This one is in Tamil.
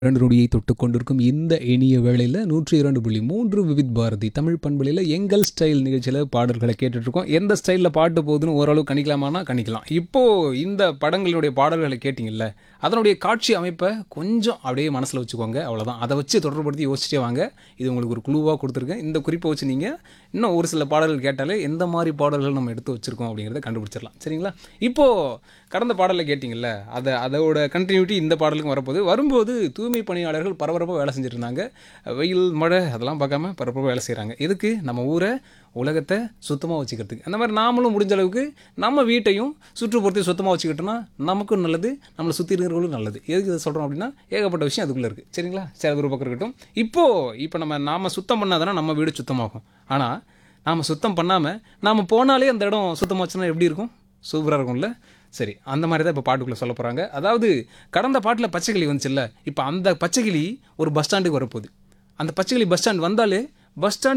இரண்டு நொடியை தொட்டு கொண்டிருக்கும் இந்த இனிய வேளையில் நூற்றி இரண்டு புள்ளி மூன்று விவித் பாரதி தமிழ் பண்பலையில் எங்கள் ஸ்டைல் நிகழ்ச்சியில் பாடல்களை கேட்டுட்ருக்கோம் எந்த ஸ்டைலில் பாட்டு போகுதுன்னு ஓரளவு கணிக்கலாமானா கணிக்கலாம் இப்போது இந்த படங்களினுடைய பாடல்களை கேட்டிங்கல்ல அதனுடைய காட்சி அமைப்பை கொஞ்சம் அப்படியே மனசில் வச்சுக்கோங்க அவ்வளோதான் அதை வச்சு தொடர்புபடுத்தி யோசிச்சிட்டே வாங்க இது உங்களுக்கு ஒரு குழுவாக கொடுத்துருக்கேன் இந்த குறிப்பை வச்சு நீங்கள் இன்னும் ஒரு சில பாடல்கள் கேட்டாலே எந்த மாதிரி பாடல்கள் நம்ம எடுத்து வச்சுருக்கோம் அப்படிங்கிறத கண்டுபிடிச்சிடலாம் சரிங்களா இப்போது கடந்த பாடலில் கேட்டிங்கல்ல அதை அதோட கண்டினியூட்டி இந்த பாடலுக்கும் வரப்போகுது வரும்போது தூய்மை பணியாளர்கள் பரபரப்பாக வேலை செஞ்சுட்டு இருந்தாங்க வெயில் மழை அதெல்லாம் பார்க்காம பரபரப்பாக வேலை செய்கிறாங்க எதுக்கு நம்ம ஊரை உலகத்தை சுத்தமாக வச்சுக்கிறதுக்கு அந்த மாதிரி நாமளும் முடிஞ்ச அளவுக்கு நம்ம வீட்டையும் சுற்றுப்புறத்தையும் சுத்தமாக வச்சுக்கிட்டோம்னா நமக்கும் நல்லது நம்மளை சுற்றி இருக்கிறவங்களும் நல்லது எதுக்கு இதை சொல்கிறோம் அப்படின்னா ஏகப்பட்ட விஷயம் அதுக்குள்ளே இருக்குது சரிங்களா சரி அது ஒரு பக்கம் இருக்கட்டும் இப்போது இப்போ நம்ம நாம் சுத்தம் பண்ணாதானே நம்ம வீடு சுத்தமாகும் ஆனால் நாம் சுத்தம் பண்ணாமல் நாம் போனாலே அந்த இடம் சுத்தமாக வச்சுன்னா எப்படி இருக்கும் சூப்பராக இருக்கும்ல சரி அந்த மாதிரி தான் இப்போ பாட்டுக்குள்ளே சொல்ல போகிறாங்க அதாவது கடந்த பாட்டில் பச்சைக்கிளி வந்துச்சுல்ல இப்போ அந்த பச்சைக்கிளி ஒரு பஸ் ஸ்டாண்டுக்கு வரப்போகுது அந்த பச்சைக்கிளி பஸ் ஸ்டாண்ட் வந்தாலே பஸ் ஸ்டாண்ட்